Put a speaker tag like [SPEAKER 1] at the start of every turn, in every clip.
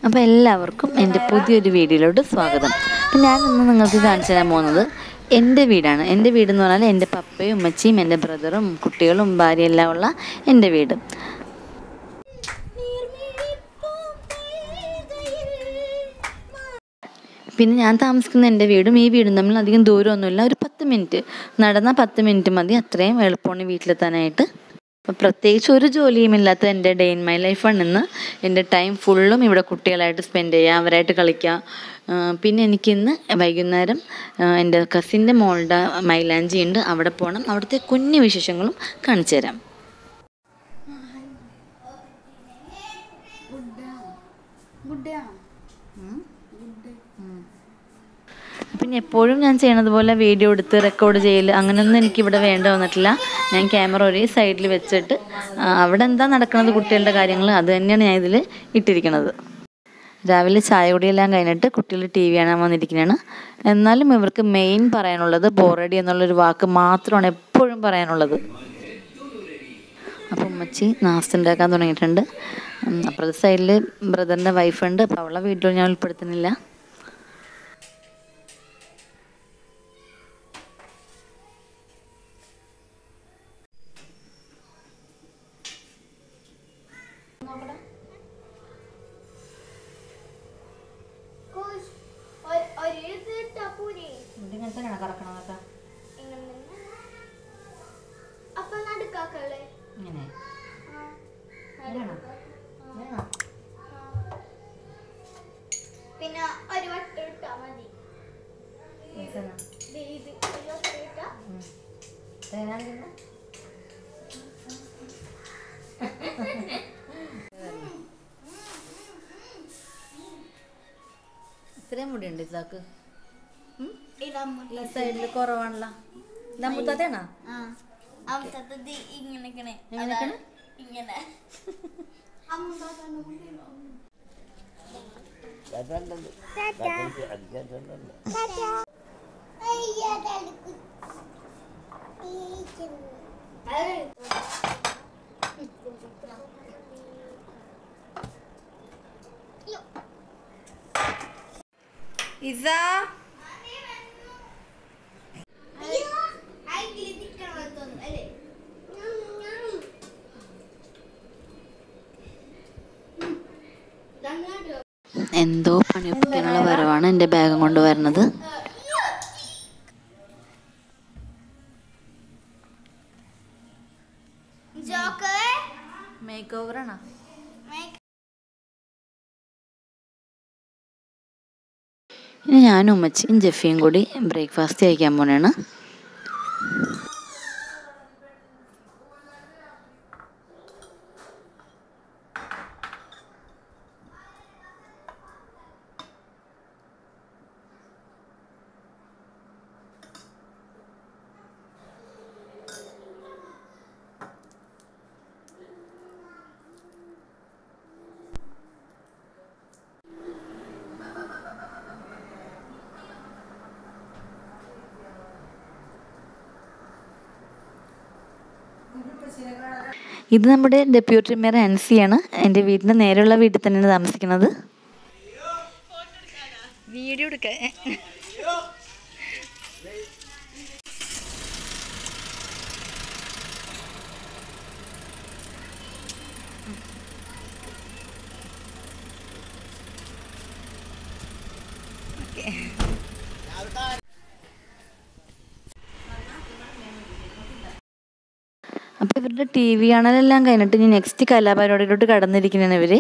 [SPEAKER 1] അപ്പോൾ എല്ലാവർക്കും എൻ്റെ പുതിയൊരു വീഡിയോയിലോട്ട് സ്വാഗതം അപ്പം ഞാൻ ഇന്ന് നിങ്ങൾക്ക് കാണിച്ചു തരാൻ പോകുന്നത് എൻ്റെ വീടാണ് എൻ്റെ വീട് എന്ന് പറഞ്ഞാൽ എൻ്റെ പപ്പയും ഉമ്മച്ചിയും എൻ്റെ ബ്രദറും കുട്ടികളും ഭാര്യ എല്ലാം ഉള്ള എൻ്റെ വീട് പിന്നെ ഞാൻ താമസിക്കുന്ന എൻ്റെ വീടും ഈ വീടും തമ്മിൽ അധികം ദൂരമൊന്നുമില്ല ഒരു പത്ത് മിനിറ്റ് നടന്നാൽ പത്ത് മിനിറ്റ് മതി അത്രയും എളുപ്പമാണ് വീട്ടിലെത്താനായിട്ട് അപ്പം പ്രത്യേകിച്ച് ഒരു ജോലിയുമില്ലാത്ത എൻ്റെ ഡേ ഇൻ മൈ ലൈഫാണ് ഇന്ന് എൻ്റെ ടൈം ഫുള്ളും ഇവിടെ കുട്ടികളായിട്ട് സ്പെൻഡ് ചെയ്യുക അവരായിട്ട് കളിക്കുക ആ, പിന്നെ എനിക്കിന്ന് വൈകുന്നേരം ആ, എൻ്റെ കസിൻ്റെ മോളുടെ മൈലാഞ്ചി ഉണ്ട് അവിടെ പോകണം അവിടുത്തെ കുഞ്ഞു വിശേഷങ്ങളും കാണിച്ചു തരാം പിന്നെ എപ്പോഴും ഞാൻ ചെയ്യണത് പോലെ വീഡിയോ എടുത്ത് റെക്കോർഡ് ചെയ്യൽ അങ്ങനെയൊന്നും എനിക്കിവിടെ വേണ്ട വന്നിട്ടില്ല ഞാൻ ക്യാമറ ഒരേ സൈഡിൽ വെച്ചിട്ട് ആ, അവിടെ എന്താ നടക്കുന്നത് കുട്ടികളുടെ കാര്യങ്ങൾ അത് തന്നെയാണ് ഞാൻ ഇതിൽ ഇട്ടിരിക്കുന്നത് രാവിലെ ചായ കുടിയെല്ലാം കഴിഞ്ഞിട്ട് കുട്ടികൾ ടി വി കാണാൻ വന്നിരിക്കുന്നതാണ് എന്നാലും ഇവർക്ക് മെയിൻ പറയാനുള്ളത് ബോറടി എന്നുള്ളൊരു വാക്ക് മാത്രമാണ് എപ്പോഴും പറയാനുള്ളത് അപ്പോൾ ഉമ്മച്ചി നാസ്ത ഉണ്ടാക്കാൻ തുടങ്ങിയിട്ടുണ്ട് ഉം, അപ്പുറത്തെ സൈഡിൽ ബ്രദറിൻ്റെ വൈഫുണ്ട് അപ്പോൾ അവളെ വീഡിയോ ഞാൻ ഉൾപ്പെടുത്തുന്നില്ല
[SPEAKER 2] കുഷ്. ഒരു- ഒരു ഇത് ഇട്ടാ പോരെ?
[SPEAKER 1] ഇങ്ങനത്തെ കറക്കണതൊക്കെ
[SPEAKER 2] ഇങ്ങനെ നിന്ന്. അപ്പൊ നടുക്കാക്കല്ലേ
[SPEAKER 1] ഇങ്ങനെ
[SPEAKER 2] ആ.
[SPEAKER 1] വേണോ? വേണോ?
[SPEAKER 2] ആ. പിന്നെ ഒരു വട്ടം ഇട്ടാ മതി
[SPEAKER 1] ഇതെന്നാ?
[SPEAKER 2] ദേ ഇത് ഒരു വട്ടം ഇട്ടാ
[SPEAKER 1] ഉം. തേനാലിരുന്ന്? ഇത്രയും മുടിയുണ്ട് ഇതാക്ക്
[SPEAKER 2] ഇടാൻ
[SPEAKER 1] ഈ സൈഡിൽ കുറവാണല്ലോ ഇതാ മുത്താത്തേണോ
[SPEAKER 2] ആ അവിടുത്തെ ഇങ്ങനെ ഇങ്ങനെ
[SPEAKER 1] എങ്ങനെ നിക്കണ്?
[SPEAKER 2] ഇങ്ങനെ
[SPEAKER 1] ഇസ എന്തോ പണിയൊപ്പിക്കാനുള്ള വരവാണ് എൻ്റെ ബാഗും കൊണ്ട് വരുന്നത്
[SPEAKER 2] ജോക്കർ
[SPEAKER 1] മേക്ക് ഓവറാണോ ഇനി ഞാനും ഉമ്മച്ചിയും ജെഫിയും കൂടി ബ്രേക്ക്ഫാസ്റ്റ് കഴിക്കാൻ പോണേണ് ഇത് നമ്മുടെ ഡെപ്യൂട്ടി മേയർ ആൻസിയാണ് എൻ്റെ വീടിൻ്റെ നേരെയുള്ള വീട്ടിൽ തന്നെയാണ് താമസിക്കുന്നത് വീഡിയോ എടുക്ക അപ്പോൾ ഇവരുടെ ടി വി കാണലെല്ലാം കഴിഞ്ഞിട്ട് ഇനി നെക്സ്റ്റ് കലാപരിപാടിയിലോട്ട് കടന്നിരിക്കുന്നതാണ് ഇവർ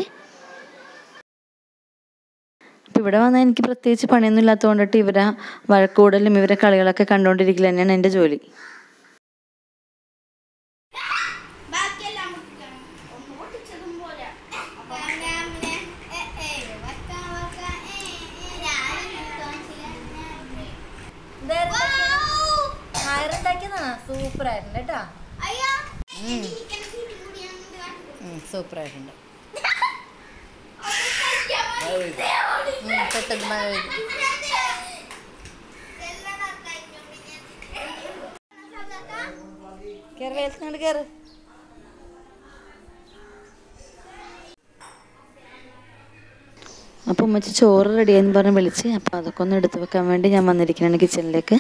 [SPEAKER 1] അപ്പോൾ ഇവിടെ വന്നാൽ എനിക്ക് പ്രത്യേകിച്ച് പണിയൊന്നും ഇല്ലാത്തതുകൊണ്ടിട്ട് ഇവരെ വഴക്കൂടലും ഇവരെ കളികളൊക്കെ കണ്ടുകൊണ്ടിരിക്കൽ തന്നെയാണ് എൻ്റെ ജോലി
[SPEAKER 2] ബാക്കിയെല്ലാം മുട്ടിക്കണം ഒന്ന് പൊട്ടിച്ചതും പോരാ അപ്പൊ അങ്ങനെ അങ്ങനെ ഏ, ഏ, വെക്കാം, വെക്കാം, ഏ, ഏ, ഞാനും കാണിച്ചില്ല. വൗ!
[SPEAKER 1] സൂപ്പർ ആയിട്ടുണ്ട് കേട്ടോ
[SPEAKER 2] അയ്യോ, എനിക്കിങ്ങനെ സീറ്റും കൂടി അങ്ങോട്ട് കാണിച്ചു.
[SPEAKER 1] സൂപ്പർ ആയിട്ടുണ്ട്
[SPEAKER 2] അത് കഴിക്കാൻ മതി.
[SPEAKER 1] പെട്ടെന്ന് മഴ പെയ്തു
[SPEAKER 2] എല്ലാം കഴിഞ്ഞോണ്ട് ഞാൻ
[SPEAKER 1] കയറി വേലത്തിനോട് കയറ് അപ്പോൾ ഉമ്മച്ചി ചോറ് റെഡിയാന്ന് പറഞ്ഞ് വിളിച്ച് അപ്പോൾ അതൊക്കെ ഒന്ന് എടുത്ത് വെക്കാൻ വേണ്ടി ഞാൻ വന്നിരിക്കുകയാണ് കിച്ചണിലേക്ക്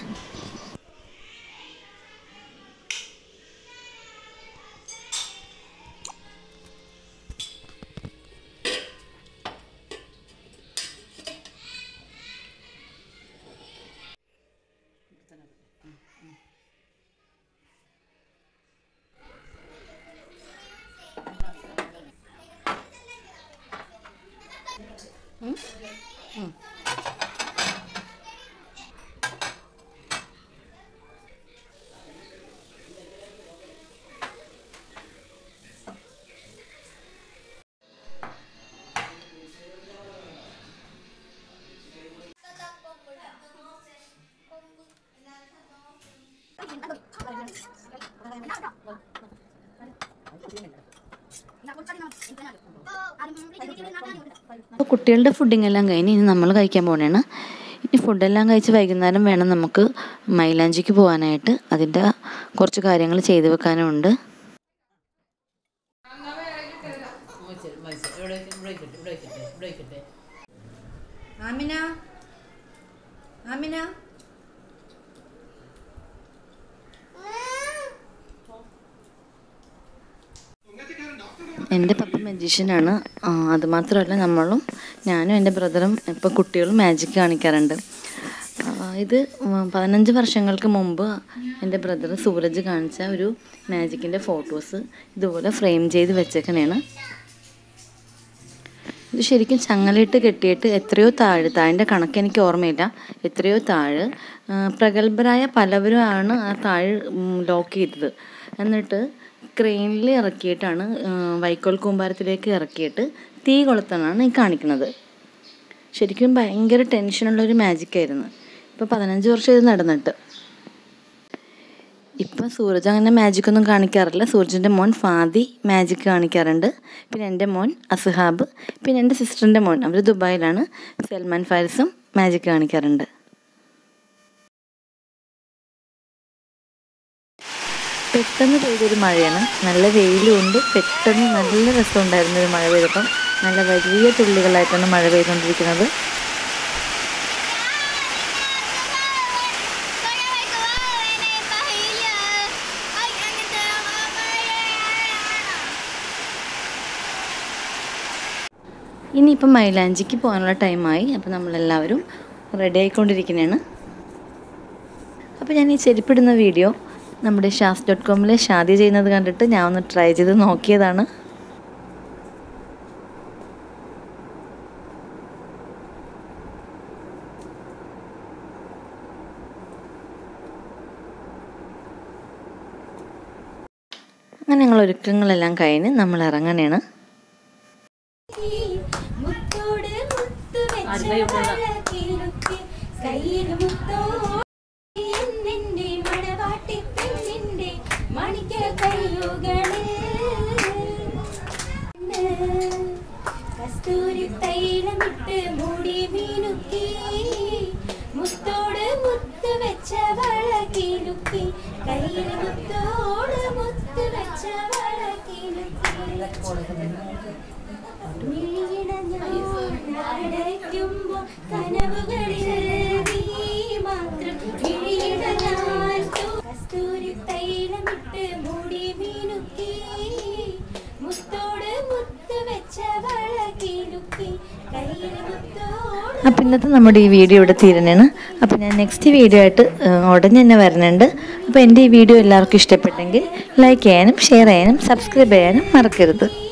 [SPEAKER 1] അപ്പോൾ കുട്ടികളുടെ ഫുഡിങ് എല്ലാം കഴിഞ്ഞ് ഇനി നമ്മൾ കഴിക്കാൻ പോകണേണ് ഇനി ഫുഡെല്ലാം കഴിച്ച് വൈകുന്നേരം വേണം നമുക്ക് മൈലാഞ്ചിക്ക് പോകാനായിട്ട് അതിൻ്റെ കുറച്ച് കാര്യങ്ങൾ ചെയ്തു വെക്കാനും ഉണ്ട്
[SPEAKER 3] ആമിന ആമിന
[SPEAKER 1] എൻ്റെ പപ്പ മജീഷ്യനാണ് അതുമാത്രമല്ല നമ്മളും ഞാനും എൻ്റെ ബ്രദറും ഇപ്പോൾ കുട്ടികളും മാജിക് കാണിക്കാറുണ്ട് ആ, ഇത് ഉം, പതിനഞ്ച് വർഷങ്ങൾക്ക് മുമ്പ് എൻ്റെ ബ്രദർ സൂരജ് കാണിച്ച ഒരു മാജിക്കിൻ്റെ ഫോട്ടോസ് ഇതുപോലെ ഫ്രെയിം ചെയ്ത് വെച്ചേക്കണേണ് ഇത് ശരിക്കും ചങ്ങലയിട്ട് കെട്ടിയിട്ട് എത്രയോ താഴ് താഴിൻ്റെ കണക്ക് എനിക്ക് ഓർമ്മയില്ല എത്രയോ താഴ് ആ, പ്രഗത്ഭരായ പലവരുമാണ് ആ താഴ് ലോക്ക് ചെയ്തത് എന്നിട്ട് ക്രെയിനിൽ ഇറക്കിയിട്ടാണ് ആ, വൈക്കോൽ കൂമ്പാരത്തിലേക്ക് ഇറക്കിയിട്ട് തീ കൊളുത്തണാണ് ഈ കാണിക്കുന്നത് ശരിക്കും ഭയങ്കര ടെൻഷനുള്ളൊരു മാജിക്കായിരുന്നു ഇപ്പോൾ പതിനഞ്ച് വർഷം ഇത് നടന്നിട്ട് ഇപ്പം സൂരജ് അങ്ങനെ മാജിക് ഒന്നും കാണിക്കാറില്ല സൂരജിൻ്റെ മോൻ ഫാദി മാജിക് കാണിക്കാറുണ്ട് പിന്നെ എൻ്റെ മോൻ അസ്ഹാബ് പിന്നെ എൻ്റെ സിസ്റ്ററിൻ്റെ മോൻ അവർ ദുബായിലാണ് സൽമാൻ ഫാരിസും മാജിക് കാണിക്കാറുണ്ട് പെട്ടെന്ന് പെയ്തൊരു മഴയാണ് നല്ല വെയിലും ഉണ്ട് പെട്ടെന്ന് നല്ല രസമുണ്ടായിരുന്നു ഒരു മഴ പെയ്തപ്പം നല്ല വലിയ തുള്ളികളായിട്ടാണ് മഴ പെയ്തുകൊണ്ടിരിക്കുന്നത് ഇനിയിപ്പം മൈലാഞ്ചിക്ക് പോകാനുള്ള ടൈമായി അപ്പോൾ നമ്മളെല്ലാവരും റെഡി ആയിക്കൊണ്ടിരിക്കുന്നതാണ് അപ്പോൾ ഞാൻ ഈ ചെരുപ്പിടുന്ന വീഡിയോ നമ്മുടെ ഷാസ് ഡോട്ട് കോമിൽ ഷാദി ചെയ്യുന്നത് കണ്ടിട്ട് ഞാൻ ഒന്ന് ട്രൈ ചെയ്ത് നോക്കിയതാണ് അങ്ങനെ ഞങ്ങൾ ഒരുക്കങ്ങളെല്ലാം കഴിഞ്ഞ് നമ്മൾ ഇറങ്ങണേണ്
[SPEAKER 4] മുത്തോട് മുത്തു കയ്യിൽ മുത്തോ നിന്റെ മണവാട്ടി പെണ്ണിന്റെ മണിക്ക കയ്യുകളിൽ കസ്തൂരി തൈലമിട്ട് മുടി മീനുക്കി മുത്തോട് മുത്ത് വെച്ച വള കിലുക്കി കയ്യിൽ മുത്തോട് മുത്ത് വെച്ച വള കിലുക്കി അടയ്ക്കുമ്പോൾ കനവുകളിൽ നീ മാത്രം വിഴിയിടലാൽ കസ്തൂരി തൈലമിട്ട് മുടി മീനുക്കി മുത്തോട് മുത്ത് വെച്ച വള കിലുക്കി കയ്യിൽ മുത്തോട്
[SPEAKER 1] അപ്പം ഇന്നത്തെ നമ്മുടെ ഈ വീഡിയോ ഇവിടെ തീരുന്നതാണ് അപ്പോൾ ഞാൻ നെക്സ്റ്റ് വീഡിയോ ആയിട്ട് ഏഹ്, ഉടനെ തന്നെ വരുന്നുണ്ട് അപ്പോൾ എൻ്റെ ഈ വീഡിയോ എല്ലാവർക്കും ഇഷ്ടപ്പെട്ടെങ്കിൽ ലൈക്ക് ചെയ്യാനും ഷെയർ ചെയ്യാനും സബ്സ്ക്രൈബ് ചെയ്യാനും മറക്കരുത്